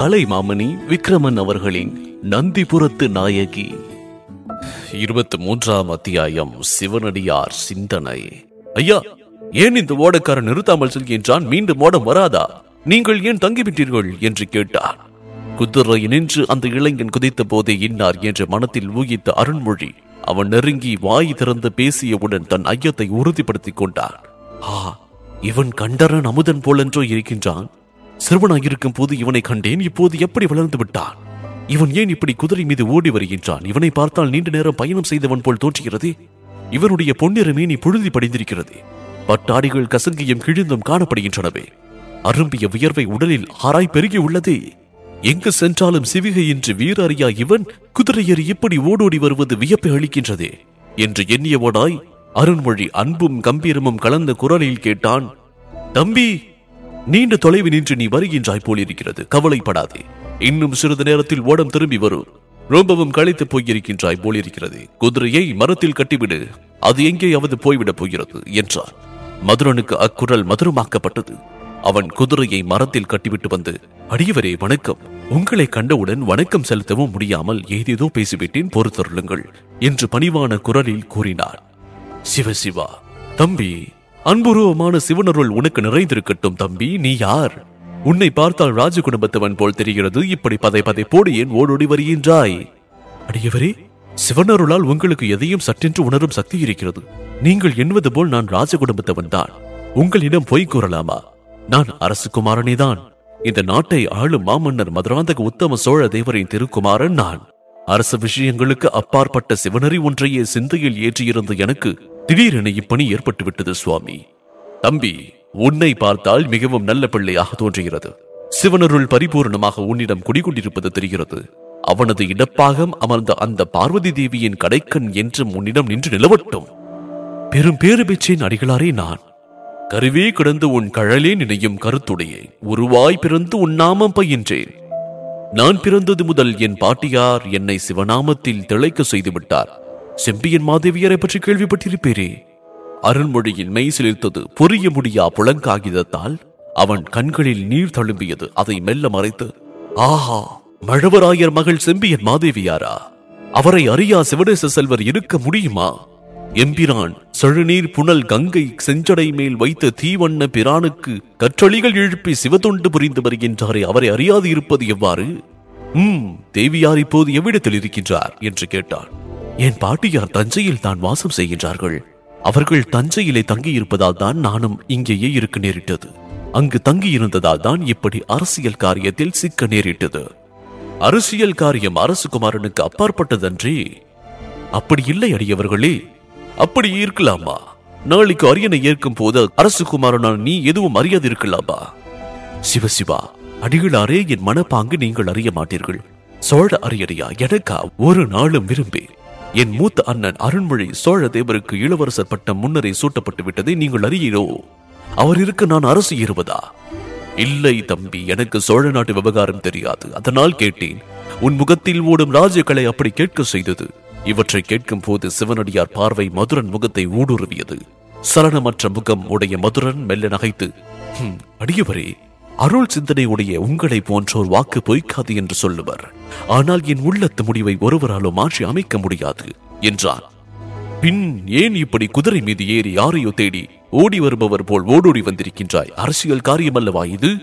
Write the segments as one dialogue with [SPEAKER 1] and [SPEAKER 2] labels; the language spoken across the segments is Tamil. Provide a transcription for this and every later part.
[SPEAKER 1] கலைமாமணி விக்ரமன் அவர்களின் நந்திபுரத்து நாயகி இருபத்தி மூன்றாம் அத்தியாயம் சிவனடியார் சிந்தனை ஐயா ஏன் இந்த ஓடக்காரன் நிறுத்தாமல் செல்கின்றான் மீண்டும் ஓடம் வராதா நீங்கள் ஏன் தங்கிவிட்டீர்கள் என்று கேட்டார் குதிரை நின்று அந்த இளைஞன் குதித்த போதே இன்னார் என்று மனத்தில் ஊகித்த அருண்மொழி அவன் நெருங்கி வாய் திறந்து பேசியவுடன் தன் ஐயத்தை உறுதிப்படுத்திக் கொண்டார் ஆ இவன் கண்டரன் அமுதன் போலென்றோ இருக்கின்றான் சிறுவனாயிருக்கும் போது இவனை கண்டேன் இப்போது எப்படி வளர்ந்து விட்டான் இவன் ஏன் இப்படி குதிரை மீது ஓடி வருகின்றான் இவனை பார்த்தால் நீண்ட நேரம் பயணம் செய்தவன் போல் தோற்றுகிறதே இவனுடைய பொன்னிற மேனி புழுதி படிந்திருக்கிறது பட்டாடிகள் கசங்கியும் கிழிந்தும் காணப்படுகின்றனவே அரும்பிய வியர்வை உடலில் ஆராய் பெருகி உள்ளதே எங்கு சென்றாலும் சிவிகையின்றி வீர அறியா இவன் குதிரையர் இப்படி ஓடோடி வருவது வியப்பை அளிக்கின்றதே என்று எண்ணியவோடாய் அருண்மொழி அன்பும் கம்பீரமும் கலந்த குரலில் கேட்டான் தம்பி நீண்ட தொலைவு நின்று நீ வருகின்றாய் போலிருக்கிறது கவலைப்படாதே இன்னும் சிறிது நேரத்தில் ஓடம் திரும்பி வரும் ரொம்பவும் களைத்து போயிருக்கின்றாய் போலிருக்கிறது குதிரையை மரத்தில் கட்டிவிடு அது எங்கேயாவது போய்விடப் போகிறது என்றார் மதுரனுக்கு அக்குரல் மதுரமாக்கப்பட்டது அவன் குதிரையை மரத்தில் கட்டிவிட்டு வந்து அடியவரே வணக்கம் உங்களை கண்டவுடன் வணக்கம் செலுத்தவும் முடியாமல் ஏதேதோ பேசிவிட்டேன் பொறுத்தருளுங்கள் என்று பணிவான குரலில் கூறினார் சிவசிவா தம்பி அன்புருவமான சிவனருள் உனக்கு நிறைந்திருக்கட்டும் தம்பி நீ யார் உன்னை பார்த்தால் ராஜ குடும்பத்தவன் போல் தெரிகிறது இப்படி பதை பதை போடு ஏன் ஓடோடி வருகின்றாய் அடியவரே சிவனருளால் உங்களுக்கு எதையும் சற்றென்று உணரும் சக்தி இருக்கிறது நீங்கள் எண்ணுவது போல் நான் ராஜ குடும்பத்தவன் தான் உங்களிடம் பொய் கூறலாமா நான் அரசகுமாரனே தான் இந்த நாட்டை ஆளும் மாமன்னர் மதுராந்தக உத்தம சோழ தேவரின் திருக்குமாரன் நான் அரசு விஷயங்களுக்கு அப்பாற்பட்ட சிவனரி ஒன்றையே சிந்தையில் ஏற்றியிருந்த எனக்கு திடீரென இப்பணி ஏற்பட்டு விட்டது சுவாமி தம்பி உன்னை பார்த்தால் மிகவும் நல்ல பிள்ளையாக தோன்றுகிறது சிவனருள் பரிபூர்ணமாக உன்னிடம் குடிகொண்டிருப்பது தெரிகிறது அவனது இடப்பாகம் அமர்ந்த அந்த பார்வதி தேவியின் கடைக்கண் என்றும் உன்னிடம் நின்று நிலவட்டும் பெரும் பேறு பெற்றேன் அடிகளாரே நான் கருவே கிடந்து உன் கழலே நினையும் கருத்துடையே உருவாய் பிறந்து உன் நாமம் பயின்றேன் நான் பிறந்தது முதல் என் பாட்டியார் என்னை சிவநாமத்தில் திளைக்க செய்து விட்டார் செம்பியன் மாதேவியரை பற்றி கேள்விப்பட்டிருப்பேரே அருண்மொழியின் மெய் சிலிர்த்தது புரிய முடியா புலங்காகிதத்தால் அவன் கண்களில் நீர் தழும்பியது அதை மெல்ல மறைத்து ஆஹா மழவராயர் மகள் செம்பியன் மாதேவியாரா அவரை அறியா சிவனேச செல்வர் இருக்க முடியுமா எம்பிரான் செழுநீர் புனல் கங்கை செஞ்சடை மேல் வைத்த தீவண்ண பிரானுக்கு கற்றளிகள் எழுப்பி சிவத்தொண்டு புரிந்து வருகின்றாரே அவரை அறியாது இருப்பது எவ்வாறு ம் தேவியார் இப்போது எவ்விடத்தில் இருக்கின்றார் என்று கேட்டான் என் பாட்டியார் தஞ்சையில் தான் வாசம் செய்கின்றார்கள் அவர்கள் தஞ்சையிலே தங்கியிருப்பதால் தான் நானும் இங்கேயே இருக்க நேரிட்டது அங்கு தங்கியிருந்ததால் தான் இப்படி அரசியல் காரியத்தில் சிக்க நேரிட்டது அரசியல் காரியம் அரசுகுமாரனுக்கு அப்பாற்பட்டதன்றி அப்படி இல்லை அடியவர்களே அப்படி இருக்கலாமா நாளைக்கு அரியணை ஏற்கும் போது அரசுகுமாரனான நீ எதுவும் அறியாது இருக்கலாமா சிவசிவா அடிகளாரே என் மனப்பாங்கு நீங்கள் அறிய மாட்டீர்கள் சோழ அரியணையா எனக்கா ஒரு நாளும் விரும்பேன் என் மூத்த அண்ணன் அருண்மொழி சோழ தேவருக்கு இளவரசர் பட்டம் முன்னரே சூட்டப்பட்டு விட்டதை நீங்கள் அறியீரோ அவர் இருக்க நான் அரசு ஏறுவதா இல்லை தம்பி எனக்கு சோழ நாட்டு விவகாரம் தெரியாது அதனால் கேட்டேன் உன் முகத்தில் ஓடும் ராஜ்யங்களை அப்படி கேட்க செய்தது இவற்றை கேட்கும் போது சிவனடியார் பார்வை மதுரன் முகத்தை ஊடுருவியது சலனமற்ற முகம் உடைய மதுரன் மெல்ல நகைத்து "ஹும், அடியவரே அருள் சிந்தனை உடைய உங்களை போன்றோர் வாக்கு பொய்க்காது என்று சொல்லுவர் ஆனால் என் உள்ளத்து முடிவை ஒருவராலும் மாற்றி அமைக்க முடியாது என்றார் பின் ஏன் இப்படி குதிரை மீது ஏறி யாரையோ தேடி ஓடி வருபவர் போல் ஓடோடி வந்திருக்கின்றாய் அரசியல் காரியமல்லவா இது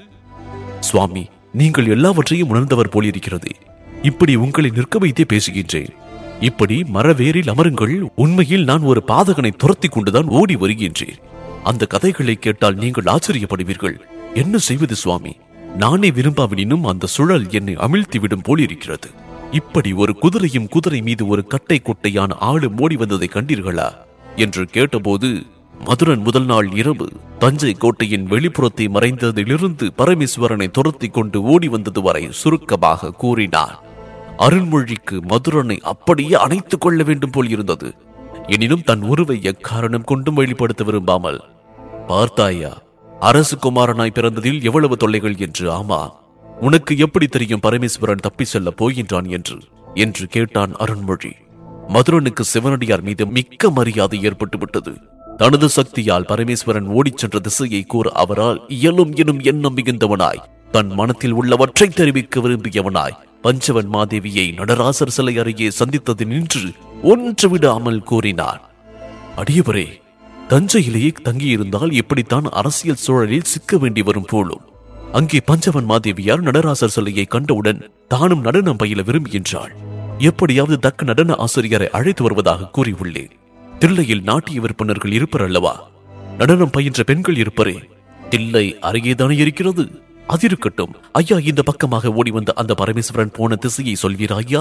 [SPEAKER 1] சுவாமி நீங்கள் எல்லாவற்றையும் உணர்ந்தவர் போலிருக்கிறது இப்படி உங்களை நிற்க வைத்தே பேசுகின்றேன் இப்படி மரவேரில் அமருங்கள் உண்மையில் நான் ஒரு பாதகனை துரத்தி கொண்டுதான் ஓடி வருகின்றேன் அந்த கதைகளை கேட்டால் நீங்கள் ஆச்சரியப்படுவீர்கள் என்ன செய்வது சுவாமி நானே விரும்பாவினும் அந்த சுழல் என்னை அமிழ்த்தி விடும் போலிருக்கிறது இப்படி ஒரு குதிரையும் குதிரை மீது ஒரு கட்டை கொட்டையான ஆளு ஓடி வந்ததை கண்டீர்களா என்று கேட்டபோது மதுரன் முதல் நாள் இரவு தஞ்சை கோட்டையின் வெளிப்புறத்தை மறைந்ததிலிருந்து பரமேஸ்வரனை துரத்தி கொண்டு ஓடி வந்தது வரை சுருக்கமாக கூறினார் அருண்மொழிக்கு மதுரனை அப்படியே அணைத்துக் கொள்ள வேண்டும் போல் இருந்தது எனினும் தன் உருவை எக்காரணம் கொண்டும் வெளிப்படுத்த விரும்பாமல் பார்த்தாயா அரசு குமாரனாய் பிறந்ததில் எவ்வளவு தொல்லைகள் என்று ஆமா உனக்கு எப்படி தெரியும் பரமேஸ்வரன் தப்பி செல்ல போகின்றான் என்று என்று கேட்டான் அருண்மொழி மதுரனுக்கு சிவனடியார் மீது மிக்க மரியாதை ஏற்பட்டு விட்டது தனது சக்தியால் பரமேஸ்வரன் ஓடிச் சென்ற திசையை கூற அவரால் இயலும் எனும் எண்ணம் மிகுந்தவனாய் தன் மனத்தில் உள்ளவற்றை தெரிவிக்க விரும்பியவனாய் பஞ்சவன் மாதேவியை நடராசர் சிலை அருகே சந்தித்தது நின்று ஒன்று விடாமல் கூறினான் அடியவரே தஞ்சையிலேயே தங்கியிருந்தால் எப்படித்தான் அரசியல் சூழலில் சிக்க வேண்டி வரும் போலும் அங்கே பஞ்சவன் மாதேவியார் நடராசர் சிலையை கண்டவுடன் தானும் நடனம் பயில விரும்புகின்றாள் எப்படியாவது தக்க நடன ஆசிரியரை அழைத்து வருவதாக கூறியுள்ளேன் தில்லையில் நாட்டிய விற்பனர்கள் இருப்பர் அல்லவா நடனம் பயின்ற பெண்கள் இருப்பரே தில்லை அருகேதானே இருக்கிறது அது இருக்கட்டும் ஐயா இந்த பக்கமாக ஓடி வந்த அந்த பரமேஸ்வரன் போன திசையை சொல்வீரா ஐயா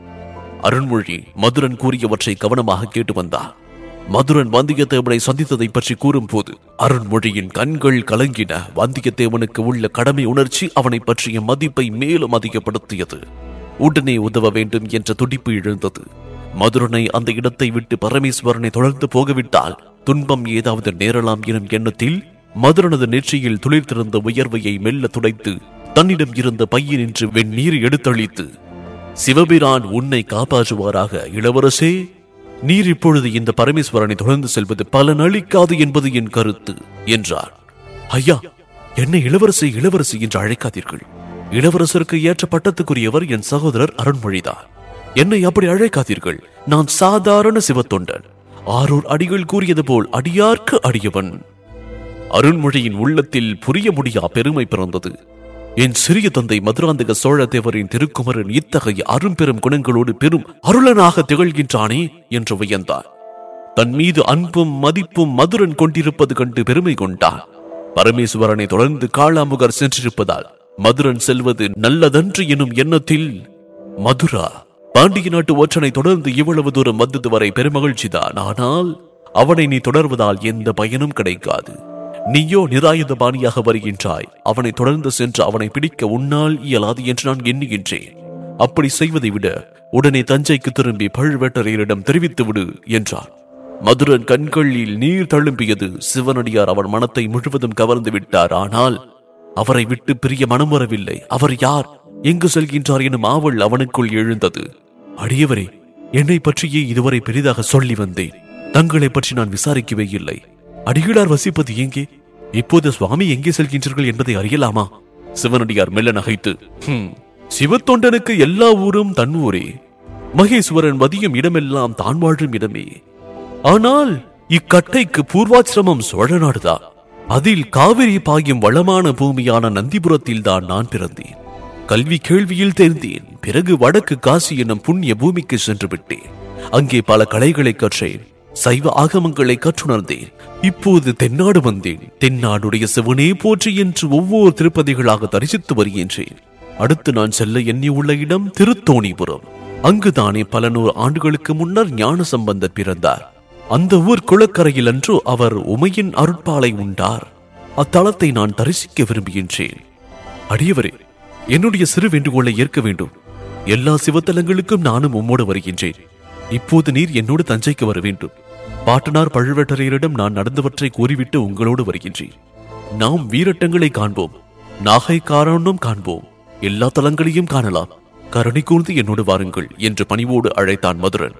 [SPEAKER 1] அருண்மொழி மதுரன் கூறியவற்றை கவனமாக கேட்டு வந்தார் மதுரன் வந்தியத்தேவனை சந்தித்ததை பற்றி கூறும்போது அருண்மொழியின் கண்கள் கலங்கின வந்தியத்தேவனுக்கு உள்ள கடமை உணர்ச்சி அவனை பற்றிய மதிப்பை மேலும் அதிகப்படுத்தியது உடனே உதவ வேண்டும் என்ற துடிப்பு எழுந்தது மதுரனை அந்த இடத்தை விட்டு பரமேஸ்வரனை தொடர்ந்து போகவிட்டால் துன்பம் ஏதாவது நேரலாம் எனும் எண்ணத்தில் மதுரனது நெற்றியில் துளிர்த்திருந்த உயர்வையை மெல்ல துடைத்து தன்னிடம் இருந்த பையனின்று வெந்நீர் எடுத்தளித்து சிவபிரான் உன்னை காப்பாற்றுவாராக இளவரசே நீர் இப்பொழுது இந்த பரமேஸ்வரனை தொடர்ந்து செல்வது பலன் அளிக்காது என்பது என் கருத்து என்றார் ஐயா என்னை இளவரசி இளவரசி என்று அழைக்காதீர்கள் இளவரசருக்கு ஏற்ற பட்டத்துக்குரியவர் என் சகோதரர் அருண்மொழிதான் என்னை அப்படி அழைக்காதீர்கள் நான் சாதாரண சிவத்தொண்டன் ஆரூர் அடிகள் கூறியது போல் அடியார்க்கு அடியவன் அருண்மொழியின் உள்ளத்தில் புரிய முடியா பெருமை பிறந்தது என் சிறிய தந்தை மதுராந்தக சோழ தேவரின் திருக்குமரன் இத்தகைய அரும்பெரும் குணங்களோடு பெரும் அருளனாக திகழ்கின்றானே என்று வியந்தார் தன் மீது அன்பும் மதிப்பும் மதுரன் கொண்டிருப்பது கண்டு பெருமை கொண்டார் பரமேஸ்வரனை தொடர்ந்து காளாமுகர் சென்றிருப்பதால் மதுரன் செல்வது நல்லதன்று எனும் எண்ணத்தில் மதுரா பாண்டிய நாட்டு ஒற்றனை தொடர்ந்து இவ்வளவு தூரம் வந்தது வரை பெருமகிழ்ச்சிதான் ஆனால் அவனை நீ தொடர்வதால் எந்த பயனும் கிடைக்காது நீயோ நிராயுத பாணியாக வருகின்றாய் அவனை தொடர்ந்து சென்று அவனை பிடிக்க உன்னால் இயலாது என்று நான் எண்ணுகின்றேன் அப்படி செய்வதை விட உடனே தஞ்சைக்கு திரும்பி பழுவேட்டரையரிடம் தெரிவித்து விடு என்றார் மதுரன் கண்களில் நீர் தழும்பியது சிவனடியார் அவன் மனத்தை முழுவதும் கவர்ந்து விட்டார் ஆனால் அவரை விட்டு பிரிய மனம் வரவில்லை அவர் யார் எங்கு செல்கின்றார் எனும் ஆவல் அவனுக்குள் எழுந்தது அடியவரே என்னை பற்றியே இதுவரை பெரிதாக சொல்லி வந்தேன் தங்களை பற்றி நான் விசாரிக்கவே இல்லை அடிகளார் வசிப்பது எங்கே இப்போது சுவாமி எங்கே செல்கின்றீர்கள் என்பதை அறியலாமா சிவனடியார் மெல்ல நகைத்து "ஹும், சிவத்தொண்டனுக்கு எல்லா ஊரும் தன் ஊரே மகேஸ்வரன் வதியும் இடமெல்லாம் தான் வாழும் இடமே ஆனால் இக்கட்டைக்கு பூர்வாசிரமம் சோழ நாடுதான் அதில் காவிரி பாயும் வளமான பூமியான நந்திபுரத்தில் தான் நான் பிறந்தேன் கல்வி கேள்வியில் தேர்ந்தேன் பிறகு வடக்கு காசி எனும் புண்ணிய பூமிக்கு சென்று விட்டேன் அங்கே பல கலைகளை கற்றேன் சைவ ஆகமங்களை கற்றுணர்ந்தேன் இப்போது தென்னாடு வந்தேன் தென்னாடுடைய சிவனே போற்றி என்று ஒவ்வொரு திருப்பதிகளாக தரிசித்து வருகின்றேன் அடுத்து நான் செல்ல எண்ணியுள்ள இடம் திருத்தோணிபுரம் அங்குதானே பல நூறு ஆண்டுகளுக்கு முன்னர் ஞான சம்பந்தர் பிறந்தார் அந்த ஊர் குளக்கரையில் அன்று அவர் உமையின் அருட்பாலை உண்டார் அத்தலத்தை நான் தரிசிக்க விரும்புகின்றேன் அடியவரே என்னுடைய சிறு வேண்டுகோளை ஏற்க வேண்டும் எல்லா சிவத்தலங்களுக்கும் நானும் உம்மோடு வருகின்றேன் இப்போது நீர் என்னோடு தஞ்சைக்கு வர வேண்டும் பாட்டனார் பழுவேட்டரையரிடம் நான் நடந்தவற்றை கூறிவிட்டு உங்களோடு வருகின்றேன் நாம் வீரட்டங்களை காண்போம் நாகை காரணம் காண்போம் எல்லா தலங்களையும் காணலாம் கருணை கூர்ந்து என்னோடு வாருங்கள் என்று பணிவோடு அழைத்தான் மதுரன்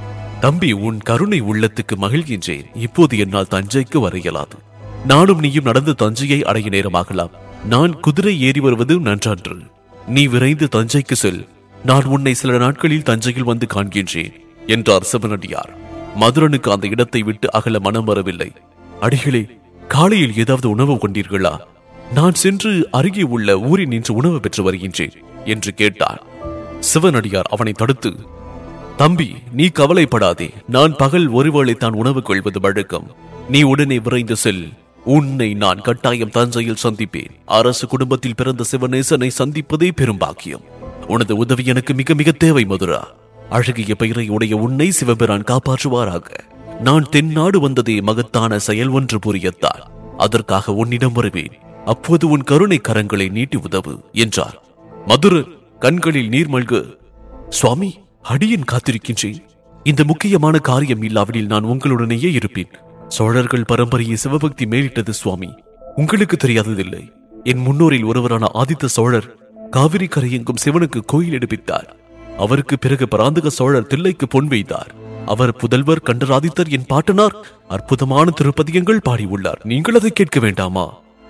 [SPEAKER 1] தம்பி உன் கருணை உள்ளத்துக்கு மகிழ்கின்றேன் இப்போது என்னால் தஞ்சைக்கு வர இயலாது நானும் நீயும் நடந்து தஞ்சையை அடைய நேரமாகலாம் நான் குதிரை ஏறி வருவது நன்றன்று நீ விரைந்து தஞ்சைக்கு செல் நான் உன்னை சில நாட்களில் தஞ்சையில் வந்து காண்கின்றேன் என்றார் சிவனடியார் மதுரனுக்கு அந்த இடத்தை விட்டு அகல மனம் வரவில்லை அடிகளே காலையில் ஏதாவது உணவு கொண்டீர்களா நான் சென்று அருகே உள்ள ஊரில் நின்று உணவு பெற்று வருகின்றேன் என்று கேட்டார் சிவனடியார் அவனை தடுத்து தம்பி நீ கவலைப்படாதே நான் பகல் ஒருவேளை தான் உணவு கொள்வது வழக்கம் நீ உடனே விரைந்து செல் உன்னை நான் கட்டாயம் தஞ்சையில் சந்திப்பேன் அரசு குடும்பத்தில் பிறந்த சிவநேசனை சந்திப்பதே பெரும் பாக்கியம் உனது உதவி எனக்கு மிக மிக தேவை மதுரா அழகிய பெயரை உடைய உன்னை சிவபிரான் காப்பாற்றுவாராக நான் தென்னாடு வந்ததே மகத்தான செயல் ஒன்று புரியத்தான் அதற்காக உன்னிடம் வருவேன் அப்போது உன் கருணை கரங்களை நீட்டி உதவு என்றார் மதுரு கண்களில் நீர் மல்கு சுவாமி அடியேன் காத்திருக்கின்றேன் இந்த முக்கியமான காரியம் இல்லாவிடில் நான் உங்களுடனேயே இருப்பேன் சோழர்கள் பரம்பரையை சிவபக்தி மேலிட்டது சுவாமி உங்களுக்கு தெரியாததில்லை என் முன்னோரில் ஒருவரான ஆதித்த சோழர் காவிரி கரையெங்கும் சிவனுக்கு கோயில் எடுப்பித்தார் அவருக்கு பிறகு பராந்தக சோழர் தில்லைக்கு பொன் வைத்தார் அவர் புதல்வர் கண்டராதித்தர் என் பாட்டனார் அற்புதமான திருப்பதியங்கள் பாடியுள்ளார் நீங்கள் அதை கேட்க வேண்டாமா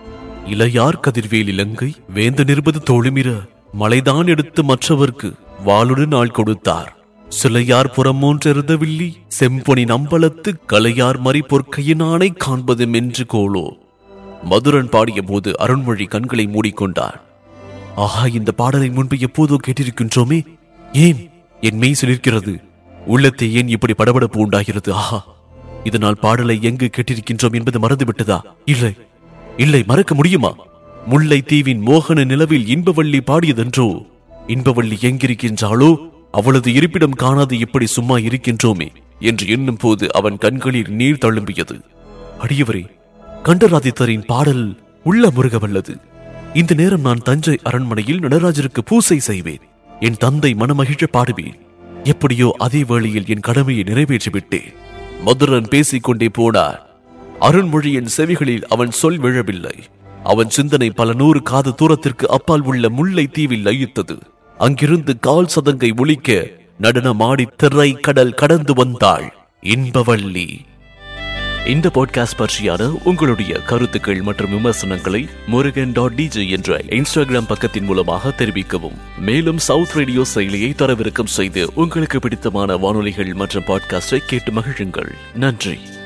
[SPEAKER 1] இளையார் கதிர்வேல் இலங்கை வேந்த நிருபது தோளுமிர மலைதான் எடுத்து மற்றவர்க்கு வாளுடன் ஆள் கொடுத்தார் சிலையார் புறமூன்றெருதவில்லி செம்பொனி நம்பலத்து கலையார் மறி பொற்கையினானை காண்பதும் என்று கோலோ மதுரன் பாடிய போது அருண்மொழி கண்களை மூடிக்கொண்டார் ஆஹா இந்த பாடலை முன்பு எப்போதோ கேட்டிருக்கின்றோமே ஏன் என் மெய் சிலிர்க்கிறது உள்ளத்தை ஏன் இப்படி படபடப்பு உண்டாகிறது ஆஹா இதனால் பாடலை எங்கு கேட்டிருக்கின்றோம் என்பது மறந்துவிட்டதா இல்லை இல்லை மறக்க முடியுமா முல்லை தீவின் மோகன நிலவில் இன்பவள்ளி பாடியதென்றோ இன்பவள்ளி எங்கிருக்கின்றாளோ அவளது இருப்பிடம் காணாது இப்படி சும்மா இருக்கின்றோமே என்று எண்ணும் போது அவன் கண்களில் நீர் தழும்பியது அடியவரே கண்டராதித்தரின் பாடல் உள்ள முருகவல்லது இந்த நேரம் நான் தஞ்சை அரண்மனையில் நடராஜருக்கு பூசை செய்வேன் என் தந்தை மனமகிழ பாடுவேன் எப்படியோ அதே வேளையில் என் கடமையை நிறைவேற்றிவிட்டேன் மதுரன் பேசிக்கொண்டே போனார் அருண்மொழியின் செவிகளில் அவன் சொல் விழவில்லை அவன் சிந்தனை பல நூறு காது தூரத்திற்கு அப்பால் உள்ள முல்லை தீவில் லயித்தது அங்கிருந்து கால் சதங்கை ஒலிக்க நடனமாடி திரை கடல் கடந்து வந்தாள் இன்பவள்ளி இந்த பாட்காஸ்ட் பற்றியான உங்களுடைய கருத்துக்கள் மற்றும் விமர்சனங்களை முருகன் டாட் டிஜே என்ற இன்ஸ்டாகிராம் பக்கத்தின் மூலமாக தெரிவிக்கவும் மேலும் சவுத் ரேடியோ செயலியை தரவிறக்கம் செய்து உங்களுக்கு பிடித்தமான வானொலிகள் மற்றும் பாட்காஸ்டை கேட்டு மகிழுங்கள் நன்றி